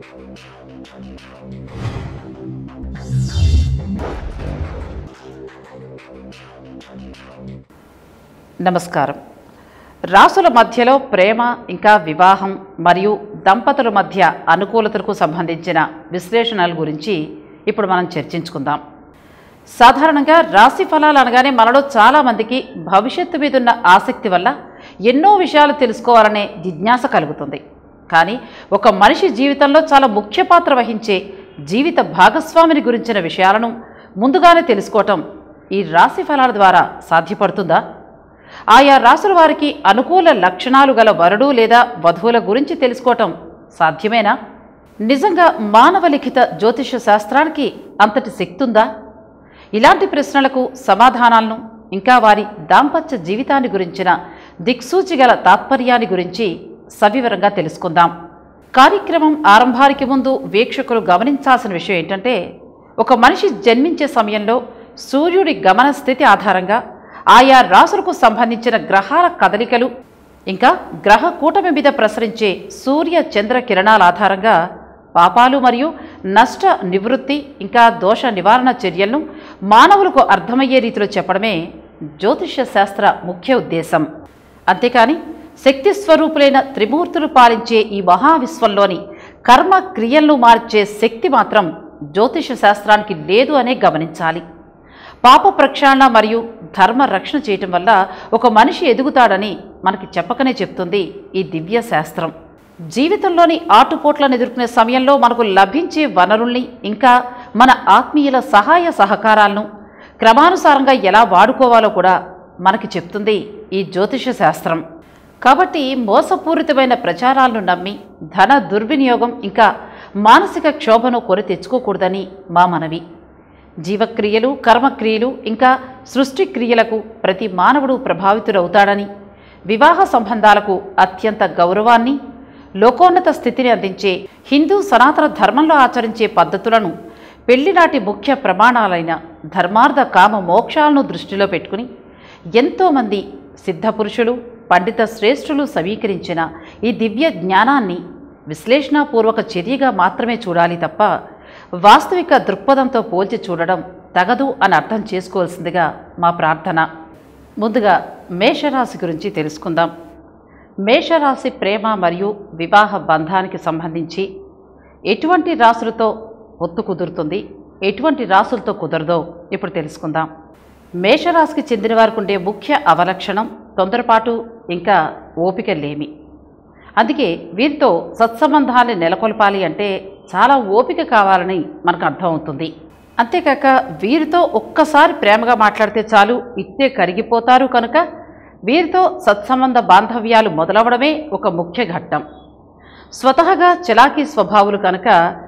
నమస్కారం రాసుల మధ్యలో ప్రేమ ఇంకా వివాహం మరియు దంపతుల మధ్య అనుకూలతలకు సంబంధించిన విశ్లేషణల గురించి ఇప్పుడు మనం చర్చించుకుందాం సాధారణంగా రాశి ఫలాలు అనగానే మనలో చాలామందికి భవిష్యత్తు మీద ఉన్న ఆసక్తి వల్ల ఎన్నో విషయాలు తెలుసుకోవాలనే జిజ్ఞాస కలుగుతుంది కానీ ఒక మనిషి జీవితంలో చాలా ముఖ్య పాత్ర వహించే జీవిత భాగస్వామిని గురించిన విషయాలను ముందుగానే తెలుసుకోవటం ఈ రాశి ఫలాల ద్వారా సాధ్యపడుతుందా ఆయా రాసుల వారికి అనుకూల లక్షణాలు గల వరుడు లేదా వధువుల గురించి తెలుసుకోవటం సాధ్యమేనా నిజంగా మానవ లిఖిత జ్యోతిష శాస్త్రానికి అంతటి శక్తి ఉందా ఇలాంటి ప్రశ్నలకు సమాధానాలను ఇంకా వారి దాంపత్య జీవితాన్ని గురించిన దిక్సూచి గల తాత్పర్యాన్ని గురించి సవివరంగా తెలుసుకుందాం కార్యక్రమం ఆరంభానికి ముందు వీక్షకులు గమనించాల్సిన విషయం ఏంటంటే ఒక మనిషి జన్మించే సమయంలో సూర్యుడి గమన స్థితి ఆధారంగా ఆయా రాసులకు సంబంధించిన గ్రహాల కదలికలు ఇంకా గ్రహ కూటమి మీద ప్రసరించే సూర్య చంద్ర కిరణాల ఆధారంగా పాపాలు మరియు నష్ట నివృత్తి ఇంకా దోష నివారణ చర్యలను మానవులకు అర్థమయ్యే రీతిలో చెప్పడమే జ్యోతిష్య శాస్త్ర ముఖ్య ఉద్దేశం అంతేకాని శక్తి స్వరూపులైన త్రిమూర్తులు పాలించే ఈ మహావిశ్వంలోని కర్మ క్రియలను మార్చే శక్తి మాత్రం జ్యోతిష శాస్త్రానికి లేదు అనే గమనించాలి పాప ప్రక్షాళన మరియు ధర్మ రక్షణ చేయటం వల్ల ఒక మనిషి ఎదుగుతాడని మనకి చెప్పకనే చెప్తుంది ఈ దివ్య శాస్త్రం జీవితంలోని ఆటుపోట్లను ఎదుర్కొనే సమయంలో మనకు లభించే వనరుల్ని ఇంకా మన ఆత్మీయుల సహాయ సహకారాలను క్రమానుసారంగా ఎలా వాడుకోవాలో కూడా మనకి చెప్తుంది ఈ జ్యోతిష శాస్త్రం కాబట్టి మోసపూరితమైన ప్రచారాలను నమ్మి ధన దుర్వినియోగం ఇంకా మానసిక క్షోభను కొని తెచ్చుకోకూడదని మా మనవి జీవక్రియలు కర్మక్రియలు ఇంకా సృష్టి క్రియలకు ప్రతి మానవుడు ప్రభావితుడవుతాడని వివాహ సంబంధాలకు అత్యంత గౌరవాన్ని లోకోన్నత స్థితిని అందించే హిందూ సనాతన ధర్మంలో ఆచరించే పద్ధతులను పెళ్లినాటి ముఖ్య ప్రమాణాలైన ధర్మార్థ కామ మోక్షాలను దృష్టిలో పెట్టుకుని ఎంతోమంది సిద్ధపురుషులు పండిత శ్రేష్ఠులు సమీకరించిన ఈ దివ్య జ్ఞానాన్ని విశ్లేషణాపూర్వక చర్యగా మాత్రమే చూడాలి తప్ప వాస్తవిక దృక్పథంతో పోల్చి చూడడం తగదు అని అర్థం చేసుకోవాల్సిందిగా మా ప్రార్థన ముందుగా మేషరాశి గురించి తెలుసుకుందాం మేషరాశి ప్రేమ మరియు వివాహ బంధానికి సంబంధించి ఎటువంటి రాసులతో ఒత్తు కుదురుతుంది ఎటువంటి రాసులతో కుదరదో ఇప్పుడు తెలుసుకుందాం మేషరాశికి చెందిన వారికి ఉండే ముఖ్య అవలక్షణం తొందరపాటు ఇంకా ఓపిక లేమి అందుకే వీరితో సత్సంబంధాన్ని నెలకొల్పాలి అంటే చాలా ఓపిక కావాలని మనకు అర్థమవుతుంది అంతేకాక వీరితో ఒక్కసారి ప్రేమగా మాట్లాడితే చాలు ఇట్టే కరిగిపోతారు కనుక వీరితో సత్సంబంధ బాంధవ్యాలు మొదలవడమే ఒక ముఖ్య ఘట్టం స్వతహగా చలాకీ స్వభావులు కనుక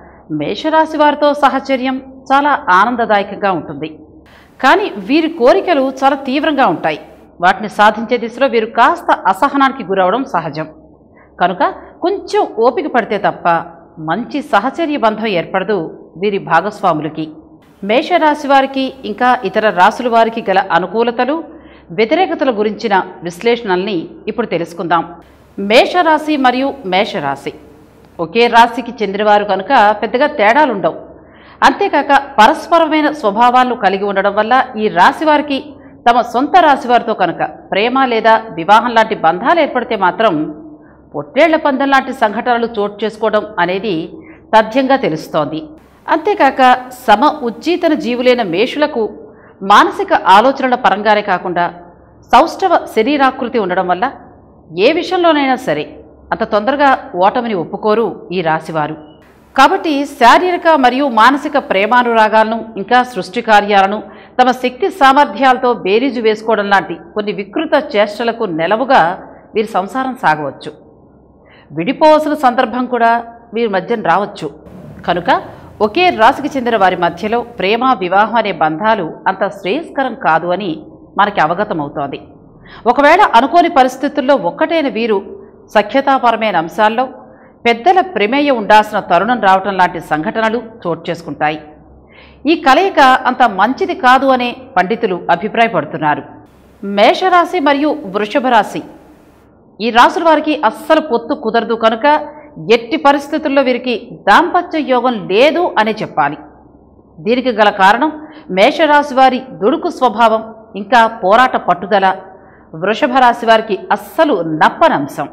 మేషరాశి వారితో సహచర్యం చాలా ఆనందదాయకంగా ఉంటుంది కానీ వీరి కోరికలు చాలా తీవ్రంగా ఉంటాయి వాటిని సాధించే దిశలో వీరు కాస్త అసహనానికి గురవడం సహజం కనుక కొంచెం ఓపిక పడితే తప్ప మంచి సహచర్య బంధం ఏర్పడదు వీరి భాగస్వాములకి మేషరాశి వారికి ఇంకా ఇతర రాసుల వారికి గల అనుకూలతలు వ్యతిరేకతల గురించిన విశ్లేషణల్ని ఇప్పుడు తెలుసుకుందాం మేషరాశి మరియు మేషరాశి ఒకే రాశికి చెందినవారు కనుక పెద్దగా తేడాలుండవు అంతేకాక పరస్పరమైన స్వభావాలను కలిగి ఉండడం వల్ల ఈ రాశి వారికి తమ సొంత రాశి వారితో కనుక ప్రేమ లేదా వివాహం లాంటి బంధాలు ఏర్పడితే మాత్రం పొట్టేళ్ల పందెం లాంటి సంఘటనలు చోటు చేసుకోవడం అనేది తథ్యంగా తెలుస్తోంది అంతేకాక సమ ఉజ్జీతన జీవులైన మేషులకు మానసిక ఆలోచనల పరంగానే కాకుండా సౌష్ఠవ శరీరాకృతి ఉండడం వల్ల ఏ విషయంలోనైనా సరే అంత తొందరగా ఓటమిని ఒప్పుకోరు ఈ రాశివారు కాబట్టి శారీరక మరియు మానసిక ప్రేమానురాగాలను ఇంకా సృష్టి కార్యాలను తమ శక్తి సామర్థ్యాలతో బేరీజు వేసుకోవడం లాంటి కొన్ని వికృత చేష్టలకు నెలవుగా వీరి సంసారం సాగవచ్చు విడిపోవలసిన సందర్భం కూడా వీరి మధ్యన రావచ్చు కనుక ఒకే రాశికి చెందిన వారి మధ్యలో ప్రేమ వివాహం అనే బంధాలు అంత శ్రేయస్కరం కాదు అని మనకి అవగతమవుతోంది ఒకవేళ అనుకోని పరిస్థితుల్లో ఒక్కటైన వీరు సఖ్యతాపరమైన అంశాల్లో పెద్దల ప్రమేయం ఉండాల్సిన తరుణం రావటం లాంటి సంఘటనలు చోటు చేసుకుంటాయి ఈ కలయిక అంత మంచిది కాదు అనే పండితులు అభిప్రాయపడుతున్నారు మేషరాశి మరియు వృషభ రాశి ఈ రాసుల వారికి అస్సలు పొత్తు కుదరదు కనుక ఎట్టి పరిస్థితుల్లో వీరికి దాంపత్య యోగం లేదు అని చెప్పాలి దీనికి గల కారణం మేషరాశి వారి దుడుకు స్వభావం ఇంకా పోరాట పట్టుదల వృషభ రాశి వారికి అస్సలు నప్పనంశం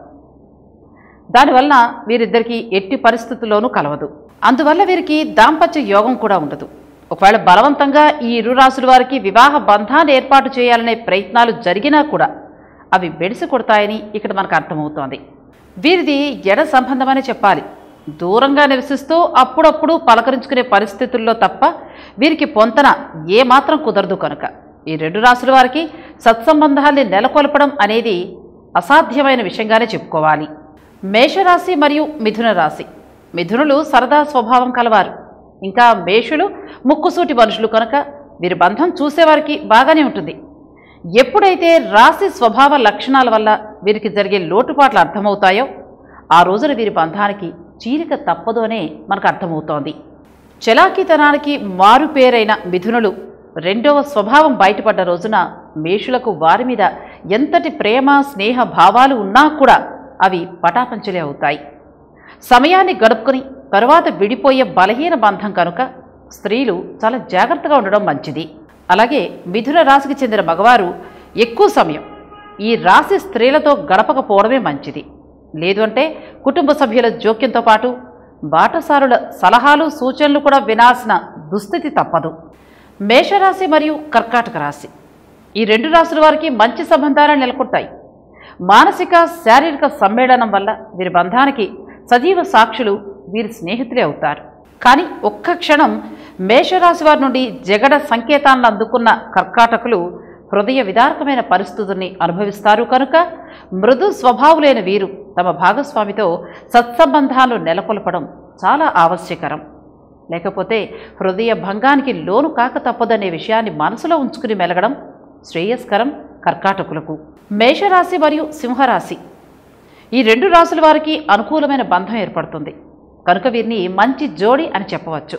దానివల్ల వీరిద్దరికీ ఎట్టి పరిస్థితుల్లోనూ కలవదు అందువల్ల వీరికి దాంపత్య యోగం కూడా ఉండదు ఒకవేళ బలవంతంగా ఈ ఇరు రాశుల వారికి వివాహ బంధాన్ని ఏర్పాటు చేయాలనే ప్రయత్నాలు జరిగినా కూడా అవి బెడిసి కొడతాయని ఇక్కడ మనకు అర్థమవుతోంది వీరిది ఎడ సంబంధమని చెప్పాలి దూరంగా నివసిస్తూ అప్పుడప్పుడు పలకరించుకునే పరిస్థితుల్లో తప్ప వీరికి పొంతన ఏమాత్రం కుదరదు కనుక ఈ రెండు రాశుల వారికి సత్సంబంధాల్ని నెలకొల్పడం అనేది అసాధ్యమైన విషయంగానే చెప్పుకోవాలి మేషరాశి మరియు మిథున రాశి మిథునులు సరదా స్వభావం కలవారు ఇంకా మేషులు ముక్కుసూటి మనుషులు కనుక వీరి బంధం చూసేవారికి బాగానే ఉంటుంది ఎప్పుడైతే రాశి స్వభావ లక్షణాల వల్ల వీరికి జరిగే లోటుపాట్లు అర్థమవుతాయో ఆ రోజున వీరి బంధానికి చీలిక తప్పదు అనే మనకు అర్థమవుతోంది చలాకీతనానికి మారుపేరైన మిథునులు రెండవ స్వభావం బయటపడ్డ రోజున మేషులకు వారి మీద ఎంతటి ప్రేమ స్నేహ భావాలు ఉన్నా కూడా అవి పటాపంచలే అవుతాయి సమయాన్ని గడుపుకొని తరువాత విడిపోయే బలహీన బంధం కనుక స్త్రీలు చాలా జాగ్రత్తగా ఉండడం మంచిది అలాగే మిథున రాశికి చెందిన మగవారు ఎక్కువ సమయం ఈ రాశి స్త్రీలతో గడపకపోవడమే మంచిది లేదు అంటే కుటుంబ సభ్యుల జోక్యంతో పాటు బాటసారుల సలహాలు సూచనలు కూడా వినాల్సిన దుస్థితి తప్పదు మేషరాశి మరియు కర్కాటక రాశి ఈ రెండు రాశుల వారికి మంచి సంబంధాలు నెలకొంటాయి మానసిక శారీరక సమ్మేళనం వల్ల వీరి బంధానికి సజీవ సాక్షులు వీరి స్నేహితులే అవుతారు కానీ ఒక్క క్షణం మేషరాశి వారి నుండి జగడ సంకేతాలను అందుకున్న కర్కాటకులు హృదయ విదారకమైన పరిస్థితుల్ని అనుభవిస్తారు కనుక మృదు స్వభావులైన వీరు తమ భాగస్వామితో సత్సంబంధాలు నెలకొల్పడం చాలా ఆవశ్యకరం లేకపోతే హృదయ భంగానికి లోను కాక తప్పదనే విషయాన్ని మనసులో ఉంచుకుని మెలగడం శ్రేయస్కరం కర్కాటకులకు మేషరాశి మరియు సింహరాశి ఈ రెండు రాశుల వారికి అనుకూలమైన బంధం ఏర్పడుతుంది కనుక వీరిని మంచి జోడి అని చెప్పవచ్చు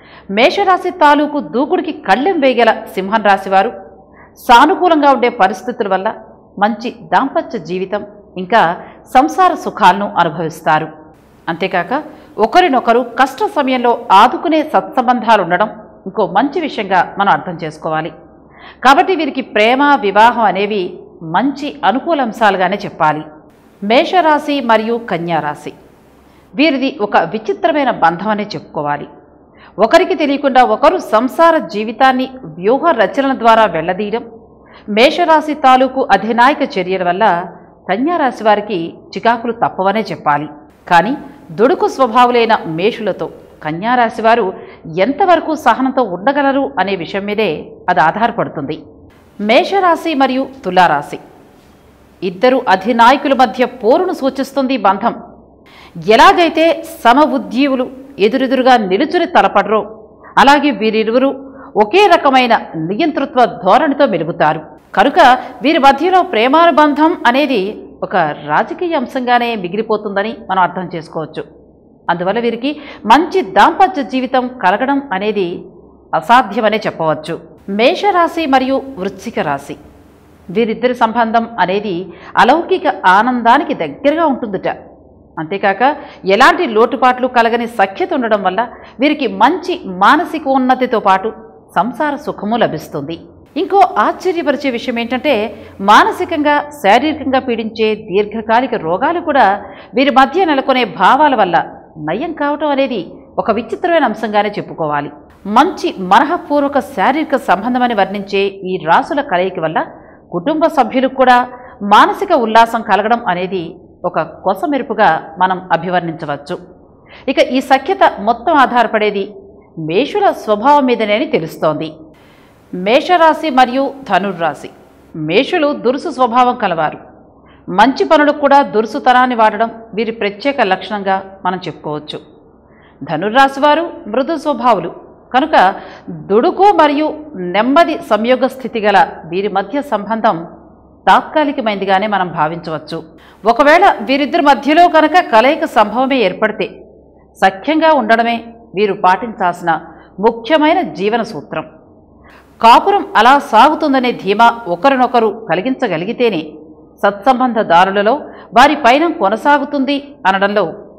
మేషరాశి తాలూకు దూకుడికి కళ్ళెం వేగల సింహం రాశి వారు సానుకూలంగా ఉండే పరిస్థితుల వల్ల మంచి దాంపత్య జీవితం ఇంకా సంసార సుఖాలను అనుభవిస్తారు అంతేకాక ఒకరినొకరు కష్ట సమయంలో ఆదుకునే సత్సంబంధాలు ఉండడం ఇంకో మంచి విషయంగా మనం అర్థం చేసుకోవాలి కాబట్టి వీరికి ప్రేమ వివాహం అనేవి మంచి అనుకూల అంశాలుగానే చెప్పాలి మేషరాశి మరియు కన్యారాశి వీరిది ఒక విచిత్రమైన బంధం అనే చెప్పుకోవాలి ఒకరికి తెలియకుండా ఒకరు సంసార జీవితాన్ని వ్యూహ రచనల ద్వారా వెళ్ళదీయడం మేషరాశి తాలూకు అధినాయక చర్యల వల్ల కన్యారాశి వారికి చికాకులు తప్పవనే చెప్పాలి కానీ దుడుకు స్వభావులైన మేషులతో కన్యారాశి వారు ఎంతవరకు సహనంతో ఉండగలరు అనే విషయం మీదే అది ఆధారపడుతుంది మేషరాశి మరియు తులారాశి ఇద్దరు అధినాయకుల మధ్య పోరును సూచిస్తుంది ఈ బంధం ఎలాగైతే సమ ఉద్యీవులు ఎదురెదురుగా నిలుచుని తలపడరో అలాగే వీరిరువురు ఒకే రకమైన నియంతృత్వ ధోరణితో మెలుగుతారు కనుక వీరి మధ్యలో ప్రేమానుబంధం అనేది ఒక రాజకీయ అంశంగానే మిగిలిపోతుందని మనం అర్థం చేసుకోవచ్చు అందువల్ల వీరికి మంచి దాంపత్య జీవితం కలగడం అనేది అసాధ్యమనే చెప్పవచ్చు మేషరాశి మరియు వృశ్చిక రాశి వీరిద్దరి సంబంధం అనేది అలౌకిక ఆనందానికి దగ్గరగా ఉంటుందిట అంతేకాక ఎలాంటి లోటుపాట్లు కలగని సఖ్యత ఉండడం వల్ల వీరికి మంచి మానసిక ఉన్నతితో పాటు సంసార సుఖము లభిస్తుంది ఇంకో ఆశ్చర్యపరిచే విషయం ఏంటంటే మానసికంగా శారీరకంగా పీడించే దీర్ఘకాలిక రోగాలు కూడా వీరి మధ్య నెలకొనే భావాల వల్ల నయం కావటం అనేది ఒక విచిత్రమైన అంశంగానే చెప్పుకోవాలి మంచి మనఃపూర్వక శారీరక సంబంధమని వర్ణించే ఈ రాసుల కలయిక వల్ల కుటుంబ సభ్యులకు కూడా మానసిక ఉల్లాసం కలగడం అనేది ఒక కొసమెరుపుగా మనం అభివర్ణించవచ్చు ఇక ఈ సఖ్యత మొత్తం ఆధారపడేది మేషుల స్వభావం మీదనే అని తెలుస్తోంది మేషరాశి మరియు ధనుర్రాశి మేషులు దురుసు స్వభావం కలవారు మంచి పనులకు కూడా దురుసుతనాన్ని వాడడం వీరి ప్రత్యేక లక్షణంగా మనం చెప్పుకోవచ్చు ధనుర్రాశి వారు మృదు స్వభావులు కనుక దుడుకు మరియు నెమ్మది సంయోగ స్థితి గల వీరి మధ్య సంబంధం తాత్కాలికమైందిగానే మనం భావించవచ్చు ఒకవేళ వీరిద్దరి మధ్యలో కనుక కలయిక సంభవమే ఏర్పడితే సఖ్యంగా ఉండడమే వీరు పాటించాల్సిన ముఖ్యమైన జీవన సూత్రం కాపురం అలా సాగుతుందనే ధీమా ఒకరినొకరు కలిగించగలిగితేనే సత్సంబంధ దారులలో వారి పైన కొనసాగుతుంది అనడంలో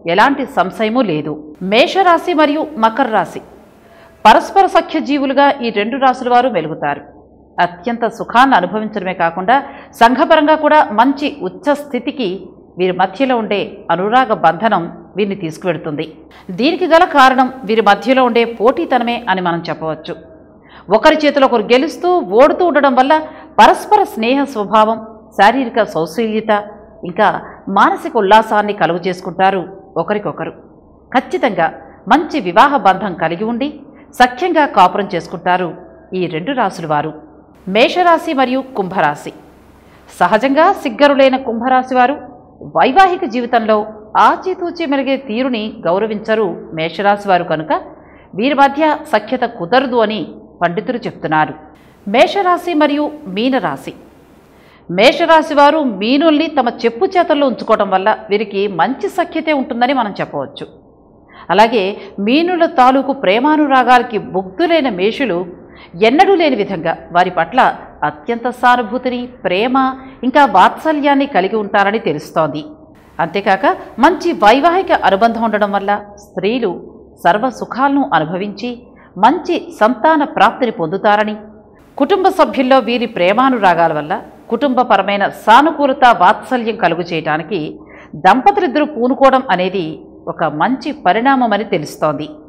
ఎలాంటి సంశయమూ లేదు మేషరాశి మరియు మకర రాశి పరస్పర సఖ్య జీవులుగా ఈ రెండు రాశుల వారు వెలుగుతారు అత్యంత సుఖాన్ని అనుభవించడమే కాకుండా సంఘపరంగా కూడా మంచి ఉచ్చ స్థితికి వీరి మధ్యలో ఉండే అనురాగ బంధనం వీరిని తీసుకువెడుతుంది దీనికి గల కారణం వీరి మధ్యలో ఉండే పోటీతనమే అని మనం చెప్పవచ్చు ఒకరి చేతిలో ఒకరు గెలుస్తూ ఓడుతూ ఉండడం వల్ల పరస్పర స్నేహ స్వభావం శారీరక సౌశీల్యత ఇంకా మానసిక ఉల్లాసాన్ని కలుగు చేసుకుంటారు ఒకరికొకరు ఖచ్చితంగా మంచి వివాహ బంధం కలిగి ఉండి సఖ్యంగా కాపురం చేసుకుంటారు ఈ రెండు రాశుల వారు మేషరాశి మరియు కుంభరాశి సహజంగా సిగ్గరులైన కుంభరాశి వారు వైవాహిక జీవితంలో ఆచితూచి మెలిగే తీరుని గౌరవించరు మేషరాశి వారు కనుక వీరి మధ్య సఖ్యత కుదరదు అని పండితులు చెప్తున్నారు మేషరాశి మరియు మీనరాశి మేషరాశి వారు మీనుల్ని తమ చెప్పు చేతల్లో ఉంచుకోవడం వల్ల వీరికి మంచి సఖ్యతే ఉంటుందని మనం చెప్పవచ్చు అలాగే మీనుల తాలూకు ప్రేమానురాగాలకి ముగ్ధులైన మేషులు ఎన్నడూ లేని విధంగా వారి పట్ల అత్యంత సానుభూతిని ప్రేమ ఇంకా వాత్సల్యాన్ని కలిగి ఉంటారని తెలుస్తోంది అంతేకాక మంచి వైవాహిక అనుబంధం ఉండడం వల్ల స్త్రీలు సర్వ సుఖాలను అనుభవించి మంచి సంతాన ప్రాప్తిని పొందుతారని కుటుంబ సభ్యుల్లో వీరి ప్రేమానురాగాల వల్ల కుటుంబపరమైన సానుకూలత వాత్సల్యం కలుగు చేయడానికి దంపతులిద్దరూ పూనుకోవడం అనేది ఒక మంచి పరిణామమని తెలుస్తోంది